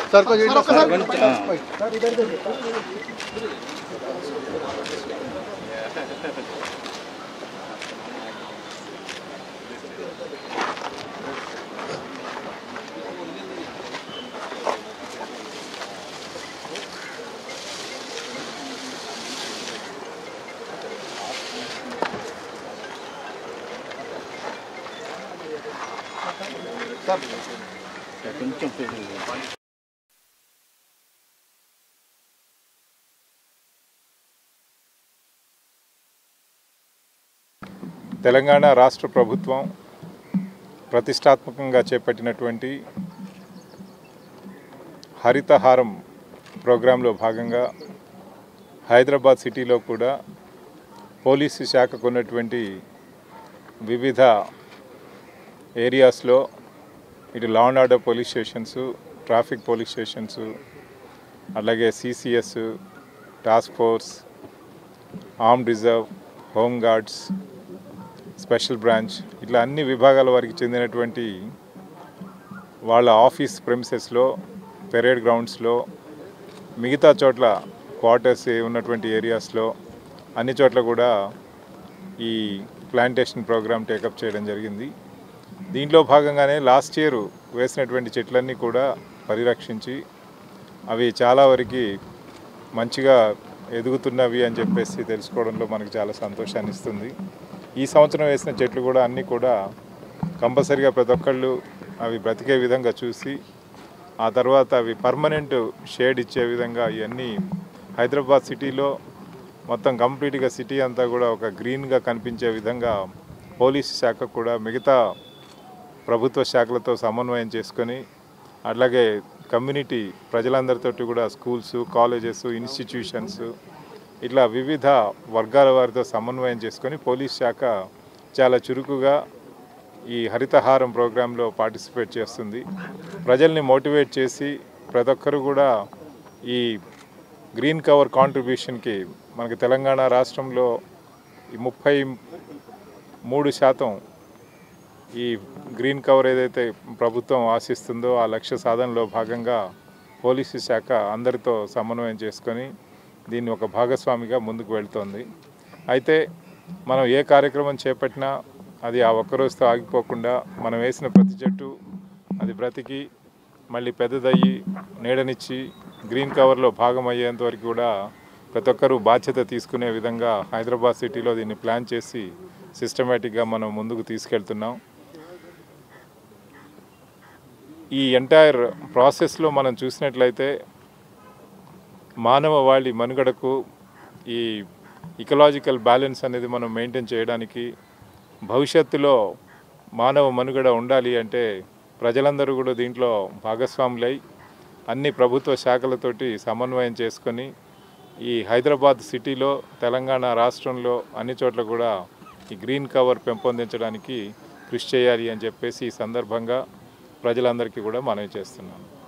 Sir కొంచెం ఇట్లా sir. Telangana రాష్ట్ర ప్రభుత్వం ప్రతిష్టాత్మకంగా చేపట్టినటువంటి హరితహారం ప్రోగ్రాంలో భాగంగా హైదరాబాద్ సిటీలో కూడా పోలీసు శాఖకు ఉన్నటువంటి వివిధ ఏరియాస్లో ఇటు law and order police stations traffic police stations అలాగే CCS task force arm reserve home guards special branch ఇట్లా అన్ని విభాగాల వారికి చెందినటువంటి వాళ్ళ ఆఫీస్ ప్రెమిసెస్లో పెరేడ్ గ్రౌండ్స్లో మిగతా చోట్ల క్వార్టర్స్ ఉన్నటువంటి ఏరియాస్లో అన్ని చోట్ల కూడా ఈ ప్లాంటేషన్ ప్రోగ్రామ్ టేకప్ చేయడం జరిగింది దీంట్లో భాగంగానే లాస్ట్ ఇయర్ వేసినటువంటి చెట్లన్నీ కూడా పరిరక్షించి అవి చాలా వరకు మంచిగా ఎదుగుతున్నవి అని చెప్పేసి తెలుసుకోవడంలో మనకు చాలా సంతోషాన్ని ఇస్తుంది ఈ సంవత్సరం వేసిన చెట్లు కూడా అన్నీ కూడా కంపల్సరిగా ప్రతి ఒక్కళ్ళు అవి బ్రతికే విధంగా చూసి ఆ తర్వాత అవి పర్మనెంట్ షేడ్ ఇచ్చే విధంగా ఇవన్నీ హైదరాబాద్ సిటీలో మొత్తం కంప్లీట్గా సిటీ అంతా కూడా ఒక గ్రీన్గా కనిపించే విధంగా పోలీసు శాఖ కూడా మిగతా ప్రభుత్వ శాఖలతో సమన్వయం చేసుకొని అట్లాగే కమ్యూనిటీ ప్రజలందరితోటి కూడా స్కూల్స్ కాలేజెస్ ఇన్స్టిట్యూషన్స్ ఇట్లా వివిధ వర్గాల వారితో సమన్వయం చేసుకొని పోలీస్ శాఖ చాలా చురుకుగా ఈ హరితహారం ప్రోగ్రాంలో పార్టిసిపేట్ చేస్తుంది ప్రజల్ని మోటివేట్ చేసి ప్రతి ఒక్కరు కూడా ఈ గ్రీన్ కవర్ కాంట్రిబ్యూషన్కి మనకి తెలంగాణ రాష్ట్రంలో ఈ ముప్పై మూడు శాతం ఈ గ్రీన్ కవర్ ఏదైతే ప్రభుత్వం ఆశిస్తుందో ఆ లక్ష్య సాధనలో భాగంగా పోలీసు శాఖ అందరితో సమన్వయం చేసుకొని దీన్ని ఒక భాగస్వామిగా ముందుకు వెళ్తోంది అయితే మనం ఏ కార్యక్రమం చేపట్టినా అది ఆ ఒక్క రోజుతో ఆగిపోకుండా మనం వేసిన ప్రతి చెట్టు అది బ్రతికి మళ్ళీ పెద్దదయ్యి నీడనిచ్చి గ్రీన్ కవర్లో భాగం అయ్యేంత వరకు కూడా ప్రతి ఒక్కరూ బాధ్యత తీసుకునే విధంగా హైదరాబాద్ సిటీలో దీన్ని ప్లాన్ చేసి సిస్టమేటిక్గా మనం ముందుకు తీసుకెళ్తున్నాం ఈ ఎంటైర్ ప్రాసెస్లో మనం చూసినట్లయితే మానవ వాళ్ళి మనుగడకు ఈ ఇకలాజికల్ బ్యాలెన్స్ అనేది మనం మెయింటైన్ చేయడానికి భవిష్యత్తులో మానవ మనుగడ ఉండాలి అంటే ప్రజలందరూ కూడా దీంట్లో భాగస్వాములై అన్ని ప్రభుత్వ శాఖలతోటి సమన్వయం చేసుకొని ఈ హైదరాబాద్ సిటీలో తెలంగాణ రాష్ట్రంలో అన్ని చోట్ల కూడా ఈ గ్రీన్ కవర్ పెంపొందించడానికి కృషి చేయాలి అని చెప్పేసి ఈ సందర్భంగా ప్రజలందరికీ కూడా మనవి చేస్తున్నాను